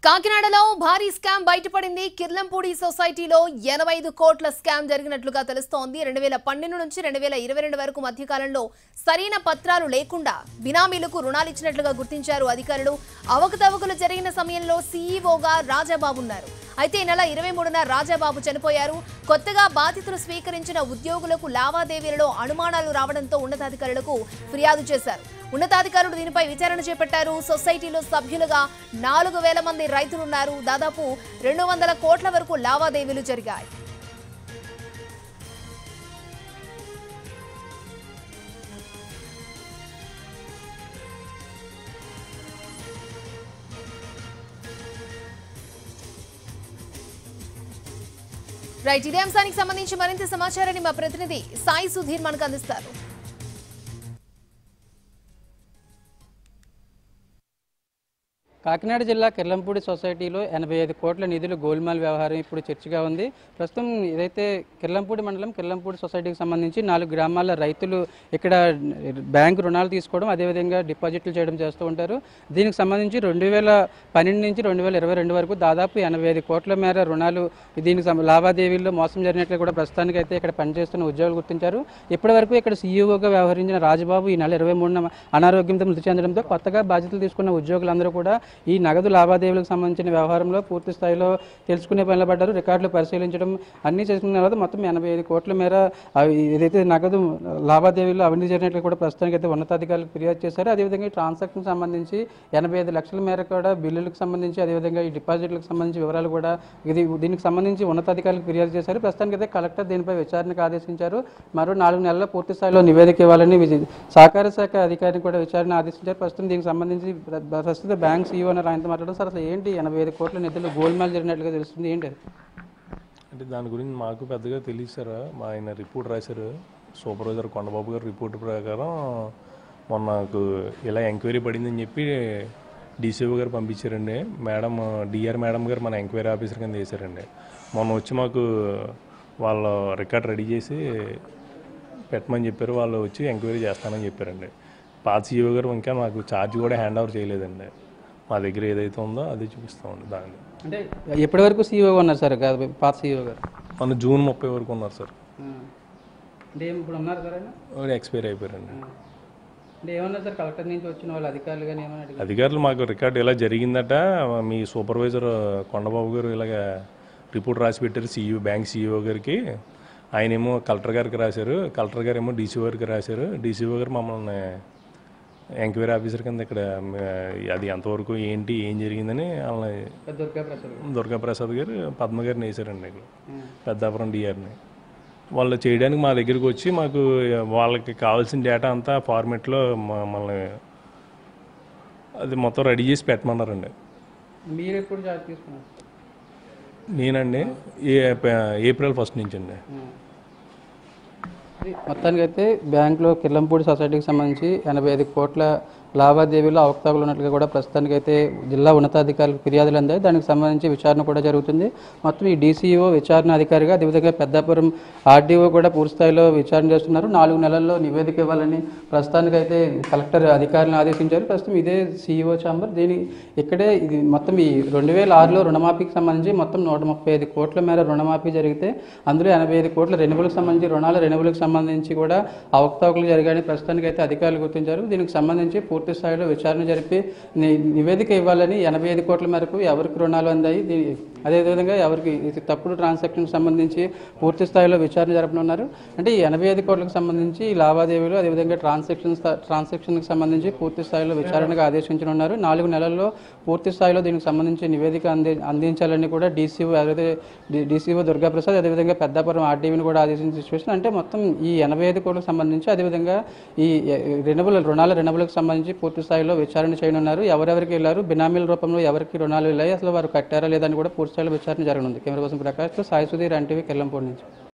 కాకినాడలో భారీ స్కామ్ బయటపడింది కిర్లంపూడి సొసైటీలో ఎనభై ఐదు కోట్ల స్కామ్ జరిగినట్లుగా తెలుస్తోంది రెండు వేల పన్నెండు నుంచి రెండు వేల ఇరవై రెండు వరకు మధ్యకాలంలో సరైన పత్రాలు లేకుండా బినామీలకు రుణాలు ఇచ్చినట్లుగా గుర్తించారు అధికారులు అవకతవకలు జరిగిన సమయంలో సీఈఓగా రాజాబాబు ఉన్నారు అయితే ఈ నెల ఇరవై మూడున రాజాబాబు చనిపోయారు కొత్తగా బాధితులు స్వీకరించిన ఉద్యోగులకు లావాదేవీలలో అనుమానాలు రావడంతో ఉన్నతాధికారులకు ఫిర్యాదు చేశారు ఉన్నతాధికారులు దీనిపై విచారణ చేపట్టారు సొసైటీలో సభ్యులుగా నాలుగు వేల మంది రైతులున్నారు దాదాపు రెండు వందల కోట్ల వరకు లావాదేవీలు జరిగాయి రైట్ ఇదే అంశానికి సంబంధించి మరింత సమాచారాన్ని మా ప్రతినిధి సాయి సుధీర్ మనకు అందిస్తారు కాకినాడ జిల్లా కిర్లంపూడి సొసైటీలో ఎనభై ఐదు కోట్ల నిధులు గోల్మాల్ వ్యవహారం ఇప్పుడు చర్చగా ఉంది ప్రస్తుతం ఏదైతే కిర్లంపూడి మండలం కిర్లంపూడి సొసైటీకి సంబంధించి నాలుగు గ్రామాల రైతులు ఇక్కడ బ్యాంకు రుణాలు తీసుకోవడం అదేవిధంగా డిపాజిట్లు చేయడం చేస్తూ ఉంటారు దీనికి సంబంధించి రెండు వేల పన్నెండు నుంచి రెండు వేల ఇరవై రెండు వరకు దాదాపు ఎనభై ఐదు కోట్ల మేర రుణాలు దీనికి సం- లావాదేవీల్లో మోసం జరిగినట్లు కూడా ప్రస్తుతానికి అయితే ఇక్కడ పనిచేస్తున్న ఉద్యోగులు గుర్తించారు ఇప్పటి వరకు ఇక్కడ సీఈఓగా వ్యవహరించిన రాజబాబు ఈ నెల ఇరవై మూడున అనారోగ్యంతో మృతి చెందడంతో కొత్తగా బాధ్యతలు తీసుకున్న ఉద్యోగులందరూ కూడా ఈ నగదు లావాదేవీలకు సంబంధించిన వ్యవహారంలో పూర్తి స్థాయిలో తెలుసుకునే పనిలో పడ్డారు రికార్డులు పరిశీలించడం అన్ని చేసుకున్న తర్వాత మొత్తం ఎనభై ఐదు కోట్ల మేర అవి ఏదైతే నగదు లావాదేవీలు అవినీతి జరిగినట్లు కూడా ప్రస్తుతానికి అయితే ఉన్నతాధికారులకు ఫిర్యాదు చేశారు అదేవిధంగా ఈ ట్రాన్సాక్షన్ సంబంధించి ఎనభై ఐదు లక్షల మేర కూడా బిల్లులకు సంబంధించి అదేవిధంగా ఈ డిపాజిట్లకు సంబంధించి వివరాలు కూడా ఇది దీనికి సంబంధించి ఉన్నతాధికారులకు ఫిర్యాదు చేశారు ప్రస్తుతానికి అయితే కలెక్టర్ దీనిపై విచారణకు ఆదేశించారు మరో నాలుగు నెలల్లో పూర్తి స్థాయిలో నివేదిక ఇవ్వాలని విజి- సహకార శాఖ అధికారిని కూడా విచారణ ఆదేశించారు ప్రస్తుతం దీనికి సంబంధించి ప్ర- ప్రస్తుత బ్యాంక్ సీఈఓ అని ఆయనతో మాట్లాడడం సార్ అసలు ఏంటి ఎనభై ఐదు కోట్ల నిధులు గోల్మాల్ జరిగినట్లుగా తెలుస్తుంది ఏంటి అది? అంటే దాని గురించి మాకు పెద్దగా తెలియదు సార్ మా ఆయన రిపోర్ట్ రాశారు సూపర్వైజర్ కొండబాబు గారు రిపోర్ట్ ప్రకారం మొన్న నాకు ఇలా ఎంక్వైరీ పడిందని చెప్పి డీసీఓ గారు పంపించారండి మేడం డిఆర్ మేడం గారు మన ఎంక్వైరీ ఆఫీసర్ కింద వేశారండి మొన్న వచ్చి మాకు వాళ్ళ రికార్డ్ రెడీ చేసి పెట్టమని చెప్పారు వాళ్ళు వచ్చి ఎంక్వైరీ చేస్తానని చెప్పారండి పాత సీఈఓ గారు ఇంకా మాకు ఛార్జ్ కూడా హ్యాండ్ ఓవర్ చేయలేదండి మా దగ్గర ఏదైతే ఉందో అది చూపిస్తామండి దాన్ని అంటే ఎప్పటి వరకు సీఈఓగా ఉన్నారు సార్ కాదు, పాత సీఈఓ గారు మన జూన్ ముప్పై వరకు ఉన్నారు సార్ అంటే ఏం ఇప్పుడు ఉన్నారు సార్ ఆయన ఎక్స్పైర్ అయిపోయారండి అంటే ఏమన్నారు సార్ కలెక్టర్ నుంచి వచ్చిన వాళ్ళు అధికారులు కానీ ఏమన్నా అడిగారు అధికారులు మాకు రికార్డు ఇలా జరిగిందట మీ సూపర్వైజర్ కొండబాబు గారు ఇలాగ రిపోర్ట్ రాసి పెట్టారు సీఈఓ బ్యాంక్ సీఈఓ గారికి ఆయన ఏమో కలెక్టర్ గారికి రాశారు కలెక్టర్ గారు ఏమో డీసీఓ గారికి రాశారు డీసీఓ గారు మమ్మల్ని ఎంక్వైరీ ఆఫీసర్ కింద ఇక్కడ మ, అది ఎంతవరకు ఏంటి ఏం జరిగిందని వాళ్ళని దుర్గా ప్రసాద్ గారు దుర్గా ప్రసాద్ గారు పద్మ గారిని వేశారండి ఇక్కడ పెద్దాపురం డిఆర్ని వాళ్ళు చేయడానికి మా దగ్గరికి వచ్చి మాకు వాళ్ళకి కావాల్సిన డేటా అంతా ఫార్మెట్లో మమ్మల్ని అది మొత్తం రెడీ చేసి పెట్టమన్నారండి మీరు ఎప్పుడు జాబ్ తీసుకున్నారు నేనండి ఏ ఏప్రిల్ ఫస్ట్ నుంచి అండి మొత్తానికి అయితే బ్యాంకులో కిర్లంపూడి సొసైటీకి సంబంధించి ఎనభై ఐదు కోట్ల లావాదేవీలో అవకతవకలు ఉన్నట్లుగా కూడా ప్రస్తుతానికి అయితే జిల్లా ఉన్నతాధికారులకు ఫిర్యాదులు అందాయి దానికి సంబంధించి విచారణ కూడా జరుగుతుంది మొత్తం ఈ డీసీఓ విచారణ అధికారిగా అదేవిధంగా పెద్దాపురం ఆర్డీఓ కూడా పూర్తి స్థాయిలో విచారణ చేస్తున్నారు నాలుగు నెలల్లో నివేదిక ఇవ్వాలని ప్రస్తుతానికి అయితే కలెక్టర్ అధికారులను ఆదేశించారు ప్రస్తుతం ఇదే సీఈఓ ఛాంబర్ దీని ఇక్కడే ఇది మొత్తం ఈ రెండు వేల ఆరులో రుణమాఫీకి సంబంధించి మొత్తం నూట ముప్పై ఐదు కోట్ల మేర రుణమాఫీ జరిగితే అందులో ఎనభై ఐదు కోట్ల రెన్యువల్కి సంబంధించి రుణాల రెన్యువల్కి సంబంధించి కూడా అవకతవకలు జరిగాయని ప్రస్తుతానికి అయితే అధికారులు గుర్తించారు దీనికి సంబంధించి పూర్తి స్థాయిలో విచారణ జరిపి ని- నివేదిక ఇవ్వాలని ఎనభై ఐదు కోట్ల మేరకు ఎవరికి రుణాలు అందాయి దీ- అదేవిధంగా ఎవరికి ఇది తప్పుడు ట్రాన్సాక్షన్కి సంబంధించి పూర్తి స్థాయిలో విచారణ జరపనున్నారు అంటే ఈ ఎనభై ఐదు కోట్లకు సంబంధించి ఈ లావాదేవీలు అదేవిధంగా ట్రాన్సాక్షన్స్ ట్రాన్సాక్షన్కి సంబంధించి పూర్తి స్థాయిలో విచారణకు ఆదేశించనున్నారు నాలుగు నెలల్లో పూర్తి స్థాయిలో దీనికి సంబంధించి నివేదిక అంది అందించాలని కూడా డీసీఓ అదే డీసీఓ దుర్గాప్రసాద్ అదేవిధంగా పెద్దాపురం ఆర్డీవీని కూడా ఆదేశించిన సిచ్యువేషన్ అంటే మొత్తం ఈ ఎనభై ఐదు కోట్లకు సంబంధించి అదేవిధంగా ఈ రెనబుల్ రుణాల రెనబుల్కి సంబంధించి పూర్తి స్థాయిలో విచారణ చేయనున్నారు ఎవరెవరికి వెళ్ళారు బినామీల రూపంలో ఎవరికి రుణాలు వెళ్ళాయి అసలు వారు కట్టారా లేదని కూడా పూర్తి స్థాయిలో విచారణ జరగనుంది కెమెరా కోసం ప్రకాష్ సాయి సుధీర్ ఎన్టీవీ కెల్లంపూడి నుంచి